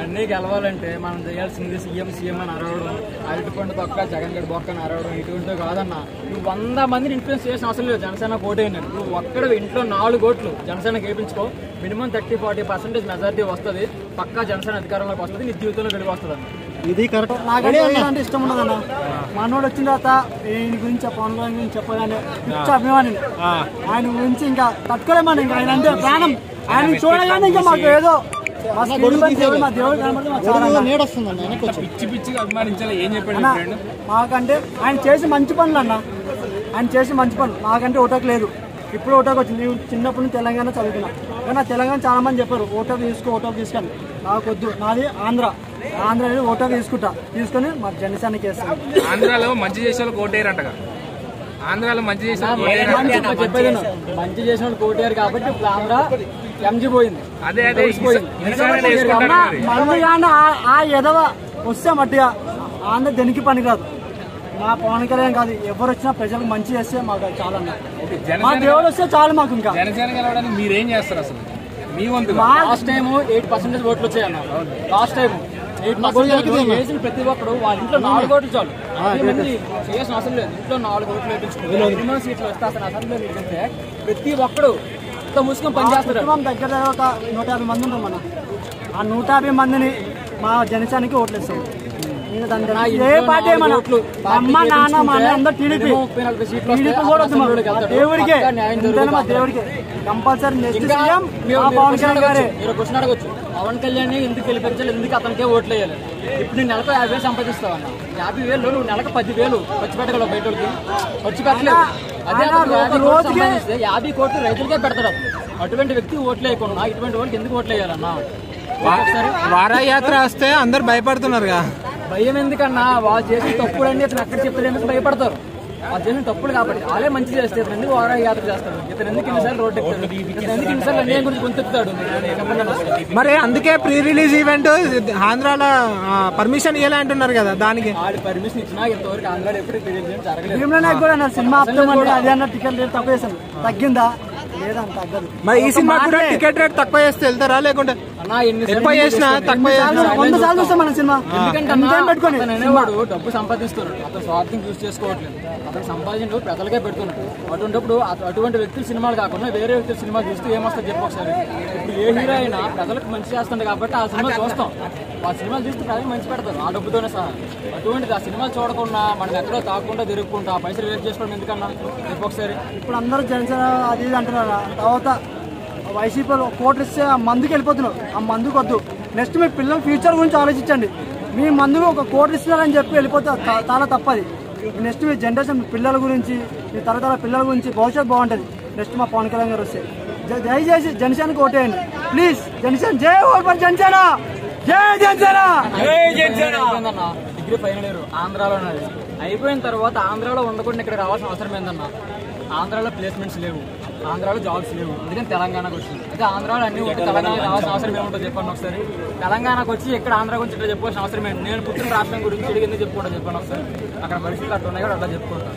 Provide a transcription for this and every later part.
అన్నీ గెలవాలంటే మనం చేయాల్సింది సీఎం సీఎం అని అరవడం అరటిపండు తొక్క జగన్ గడి బొక్క అని అరవడం ఇటువంటి కాదన్న నువ్వు వంద మందిని ఇన్ఫ్లుయెన్స్ చేసిన అవసరం లేదు జనసేన కోటే నువ్వు ఒక్కడ ఇంట్లో నాలుగు ఓట్లు జనసేన గెలిపించుకో minimum thirty forty percentage majority వస్తుంది పక్కా జనసేన అధికారంలోకి వస్తుంది నీ జీవితంలో వెలుగు వస్తుంది అన్న ఇది కరెక్ట్ నాకంటే అంటే ఇష్టం ఉండదన్న మనోడు వచ్చిన తర్వాత ఈయన గురించి పవన్ కళ్యాణ్ గురించి చెప్పగానే పిచ్చ అభిమాని ఆయన గురించి ఇంకా తట్టుకోలేమని ఇంకా ఆయన అంటే ప్రాణం ఆయన చూడగానే ఇంకా మాకు ఏదో మా స్క్రీన్ పైన దేవుడు మా దేవుడు కనబడితే మాకు చాలా అన్న. నీడొస్తుందన్న వెనక్కి వచ్చి పిచ్చి పిచ్చిగా అభిమానించాలి ఏం చెప్పాడు అన్న, ఫ్రెండ్ మాకంటే ఆయన చేసి మంచి పనులు అన్న ఆయన చేసి మంచి పనులు మాకంటే ఓటకు లేదు ఇప్పుడు ఓటకు వచ్చింది నేను చిన్నప్పటి నుంచి తెలంగాణ చదువుకున్నా కానీ ఆ తెలంగాణ చాలా మంది చెప్పారు ఓటకు తీసుకో ఓటకు తీసుకొని నాకు వద్దు నాది ఆంధ్ర ఆంధ్ర అనేది ఓటకు తీసుకుంటా తీసుకొని మా జనసేనకి వేస్తాను ఆంధ్రాలో మంచి చేసే వాళ్ళు కోటేరంటగా ఆంధ్రాలో మంచి చేసే వాళ్ళు కోటేరు మంచి చెప్పేది విను. మంచి చేసిన వాళ్ళు కోటారు కాబట్టి ఇప్పుడు ఆంధ్ర ఎంజీ పోయింది అదే అదే తెలిసిపోయింది. ఈసారి ఈసారి వేసుకుంటారు మరి. మళ్ళీ కానీ ఆ- ఆ ఎదవ వస్తే మట్టిగా ఆంధ్ర దేనికి పని కాదు మా పవన్ కళ్యాణ్ కాదు ఎవరు వచ్చినా ప్రజలకు మంచి చేస్తే మాకు అది చాలా అన్న. ఓకే, మా జనసేన దేవుడు వస్తే చాలు మాకు ఇంకా జనసేన గెలవడానికి మీరేం చేస్తారు అసలు మీ వంతుగా మా లాస్ట్ టైం ఎయిట్ పర్సెంటేజ్ ఓట్లు వచ్చాయన్న లాస్ట్ టైం ఎయిట్ పర్సెంటేజ్ వేసిన ప్రతి ఒక్కడు వాళ్ళ ఇంట్లో నాలుగు ఓట్లు చాలు ఎక్కువ మంది చేయాల్సిన అవసరం లేదు ఇంట్లో నాలుగు ఓట్లు వేయించుకుంటారు మినిమం సీట్లు వస్తే అసలు అసెంబ్లీ ఏంటంటే ప్రతి ఒక్కడు ఇంత మూసుకొని పనిచేస్తారు కుటుంబం దగ్గర దగ్గర ఒక నూట యాభై మంది ఉంటాం మన ఆ నూట యాభై మందిని మా జనసేనకి ఓట్లు ఇస్తాం ఇంకా దాని నా దగ్గర ఇంట్లో ఏ పార్టీ నాలుగు మన ఓట్లు అమ్మ పార్టీకి నాన్న మా అన్న వేయించుకుంటే అందరూ టీడీపీ మినిమం ముప్పై నలభై సీట్లు వస్తే టీడీపీ కూడా వద్దు మాకు. అసెంబ్లీలోకి మా వెళ్తాడు. దేవుడికే పక్కా న్యాయం ఎంతైనా మా జరుగుతుంది. దేవుడికే కంపల్సరీ నెక్స్ట్ ఇంకా సీఎం మీరు మా మీరు పవన్ క్వశ్చన్ కళ్యాణ్ గారే అడగొచ్చు. మీరు క్వశ్చన్ అడగొచ్చు పవన్ కళ్యాణ్ ఎందుకు గెలిపించాలి ఎందుకు అతనికే ఓట్లు వేయాలి ఇప్పుడు నేను నెలకు యాభై వేలు సంపాదిస్తావు అన్న యాభై వేలు నువ్వు నెలకు పది వేలు ఖర్చు పెట్టగలవు బయట వాళ్ళకి ఖర్చు పెట్టలేవు అదే ఆయన అతను యాభై ఒక కోట్లు రోజుకి- సంపాదిస్తే యాభై కోట్లు రైతులకే పెడతాడు అతను. అటువంటి వ్యక్తి ఓట్లు వేయకుండా ఇటువంటి వాళ్ళకి ఎందుకు ఓట్లు వేయాలన్నా ఒకసారి వారయాత్ర వస్తే అందరు భయపడుతున్నారుగా భయం ఎందుకన్నా వాళ్ళు చేసిన తప్పులన్నీ ఇతను ఎక్కడ చెప్తాడేమో భయపడతారు వాళ్ళు చేసిన తప్పులు కాబట్టి వాళ్ళే మంచి చేస్తే ఇతను ఎందుకు వారా యాత్ర చేస్తాడు ఇతను ఎందుకు ఇన్నిసార్లు రోడ్డు ఎక్కుతాడు ఇతను ఎందుకు ఇన్నిసార్లు అన్యాయం గురించి గొంతెత్తుతాడు చెప్పండి అసలు. మరి అందుకే ప్రీ రిలీజ్ ఈవెంట్ ఆంధ్రాలో పర్మిషన్ ఇవ్వలే అంటున్నారు కదా దానికి ఆడి పర్మిషన్ ఇచ్చినా ఇంతవరకు ఆంధ్రాలో ఎప్పుడు తెలియజేయడం జరగలేదు భీమ్లో నాకు కూడా అన్నారు సినిమా ఆపుతామంటే అదే అన్న టికెట్ రేట్ తక్కువ చేశాను తగ్గిందా లేదంత తగ్గదు మరి ఈ ఒక సినిమా కూడా మాటే. టికెట్ రేట్ తక్కువ చేస్తే వెళ్తారా లేకుంటే అన్నా ఎన్ని ఎక్కువ చేసినా తక్కువ సార్లు చేసినా వంద సార్లు చూస్తాం మన సినిమా ఎందుకంటే ఎన్ని టైం అన్నా, పెట్టుకొని అతను అనేవాడు డబ్బు సంపాదిస్తున్నాడు అతను స్వార్థం యూజ్ చేసుకోవట్లేదు అతను సంపాదించిన ప్రజలకే పెడుతున్నాడు అటువంటిప్పుడు అటు- అటువంటి వ్యక్తుల సినిమాలు కాకుండా వేరే వ్యక్తుల సినిమాలు చూస్తే ఏమొస్తుంది చెప్పు ఒకసారి ఇప్పుడు ఏ హీరో అయినా ప్రజలకు మంచి చేస్తుంది కాబట్టి ఆ సినిమా చూస్తాం ఆ సినిమాలు చూస్తే ప్రజలకు మంచి పెడతారు ఆ డబ్బుతోనే సహా అటువంటిది ఆ సినిమాలు చూడకుండా మనం ఎక్కడో తాకుండా తిరుగుకుంటా ఆ పైసలు వేస్ట్ చేసుకోవడం ఎందుకన్నా చెప్పు ఒకసారి ఇప్పుడు అందరూ జనసేన అది ఇది అంటున్నారు తర్వాత వైసీపీలో కోట్లు ఇస్తే ఆ మందుకి వెళ్ళిపోతున్నారు ఆ మందుకు వద్దు నెక్స్ట్ మీ పిల్లల ఫ్యూచర్ గురించి ఆలోచించండి మీ మందుకు ఒక కోట్లు ఇస్తున్నారని చెప్పి వెళ్ళిపోతే అది చా- చాలా తప్పది నెక్స్ట్ మీ జనరేషన్ మీ పిల్లల గురించి మీ తరతరాల పిల్లల గురించి భవిష్యత్తు బాగుంటుంది నెక్స్ట్ మా పవన్ కళ్యాణ్ గారు వస్తే జ- దయచేసి జనసేనకి ఓటేయండి ప్లీజ్ జనసేన జై ఓట్ జనసేన జై జనసేన అయిపోయిందన్న డిగ్రీ ఫైనల్ ఇయర్ ఆంధ్రాలో ఉన్నది అయిపోయిన తర్వాత ఆంధ్రాలో ఉండకుండా ఇక్కడ రావాల్సిన అవసరం ఏందన్న ఆంధ్రాలో ప్లేస్మెంట్స్ లేవు ఆంధ్రాలో జాబ్స్ లేవు అందుకని తెలంగాణకు వచ్చింది అయితే ఆంధ్రాలో అన్ని ఉంటే తెలంగాణ రావాల్సిన అవసరం ఏముంటుంది చెప్పండి ఒకసారి తెలంగాణకు వచ్చి ఇక్కడ ఆంధ్ర గురించి ఇక్కడ చెప్పుకోవాల్సిన అవసరం ఏంటి నేను పుట్టిన రాష్ట్రం గురించి ఇడికి ఎందుకు చెప్పుకుంటా చెప్పండి ఒకసారి అక్కడ పరిస్థితులు అట్లా ఉన్నాయి కూడా అట్లా చెప్పుకుంటాను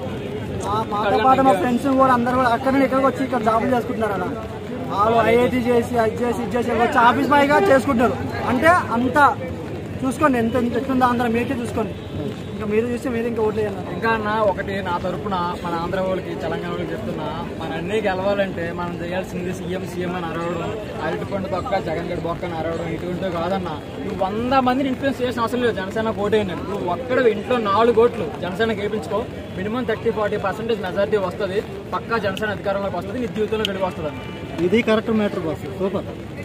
మా- మాతో పాటు మా ఫ్రెండ్స్ కూడా అందరూ కూడా అక్కడ నుండి ఇక్కడికి వచ్చి ఇక్కడ జాబులు చేసుకుంటున్నారు అన్న వాళ్ళు ఐఐటి చేసి అది చేసి ఇది చేసి వచ్చి ఆఫీస్ బాయ్గా చేసుకుంటారు అంటే అంత చూసుకోండి ఎంత ఎంత ఎట్లుందో ఆంధ్ర మీకే చూసుకోండి ఇంకా మీరు చూస్తే మీరు ఇంకా ఓట్లు వేయాలి ఇంకా అన్న ఒకటి నా తరపున మన ఆంధ్ర వాళ్ళకి తెలంగాణ వాళ్ళకి చెప్తున్నా మన అన్నీ గెలవాలంటే మనం చేయాల్సింది సీఎం సీఎం అని అరవడం అరటిపండు తొక్క జగన్ గడి బొక్క అని అరవడం ఇటువంటి కాదన్న నువ్వు వంద మందిని ఇన్ఫ్లుయెన్స్ చేసిన అవసరం లేదు జనసేన కోటేయండి నువ్వు ఒక్కడ ఇంట్లో నాలుగు ఓట్లు జనసేన గెలిపించుకో minimum thirty forty percentage majority వస్తుంది పక్కా జనసేన అధికారంలోకి వస్తుంది నీ జీవితంలో వెలుగు వస్తుంది అన్న ఇది కరెక్ట్ మ్యాటర్ బాస్ సూపర్